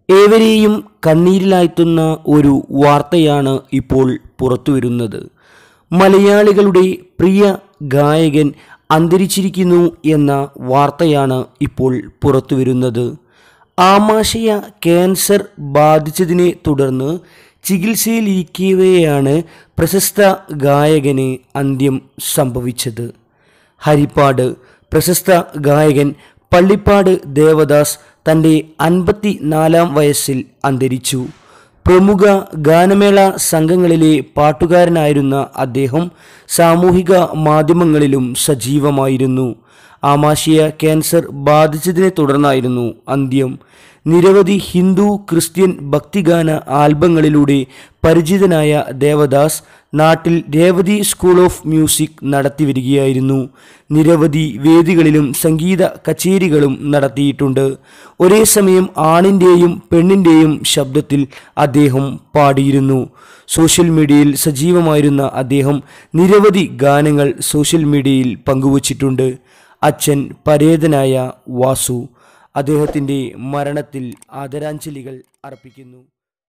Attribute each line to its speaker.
Speaker 1: ഏവരെയും കണ്ണീരിലാഴ്ത്തുന്ന ഒരു വാർത്തയാണ് ഇപ്പോൾ പുറത്തുവരുന്നത് മലയാളികളുടെ പ്രിയ ഗായകൻ അന്തരിച്ചിരിക്കുന്നു എന്ന വാർത്തയാണ് ഇപ്പോൾ പുറത്തുവരുന്നത് ആമാശയ ക്യാൻസർ ബാധിച്ചതിനെ തുടർന്ന് ചികിത്സയിലിരിക്കവെയാണ് പ്രശസ്ത ഗായകന് അന്ത്യം സംഭവിച്ചത് ഹരിപ്പാട് പ്രശസ്ത ഗായകൻ പള്ളിപ്പാട് ദേവദാസ് തൻ്റെ അൻപത്തി നാലാം വയസ്സിൽ അന്തരിച്ചു പ്രമുഖ ഗാനമേള സംഘങ്ങളിലെ പാട്ടുകാരനായിരുന്ന അദ്ദേഹം സാമൂഹിക മാധ്യമങ്ങളിലും സജീവമായിരുന്നു ആമാശയ ക്യാൻസർ ബാധിച്ചതിനെ തുടർന്നായിരുന്നു അന്ത്യം നിരവധി ഹിന്ദു ക്രിസ്ത്യൻ ഭക്തിഗാന ആൽബങ്ങളിലൂടെ പരിചിതനായ ദേവദാസ് നാട്ടിൽ രേവതി സ്കൂൾ ഓഫ് മ്യൂസിക് നടത്തിവരികയായിരുന്നു നിരവധി വേദികളിലും സംഗീത കച്ചേരികളും നടത്തിയിട്ടുണ്ട് ഒരേ സമയം ആണിൻ്റെയും പെണ്ണിൻ്റെയും ശബ്ദത്തിൽ അദ്ദേഹം പാടിയിരുന്നു സോഷ്യൽ മീഡിയയിൽ സജീവമായിരുന്ന അദ്ദേഹം നിരവധി ഗാനങ്ങൾ സോഷ്യൽ മീഡിയയിൽ പങ്കുവച്ചിട്ടുണ്ട് അച്ഛൻ പരേതനായ വാസു അദ്ദേഹത്തിൻ്റെ മരണത്തിൽ ആദരാഞ്ജലികൾ അർപ്പിക്കുന്നു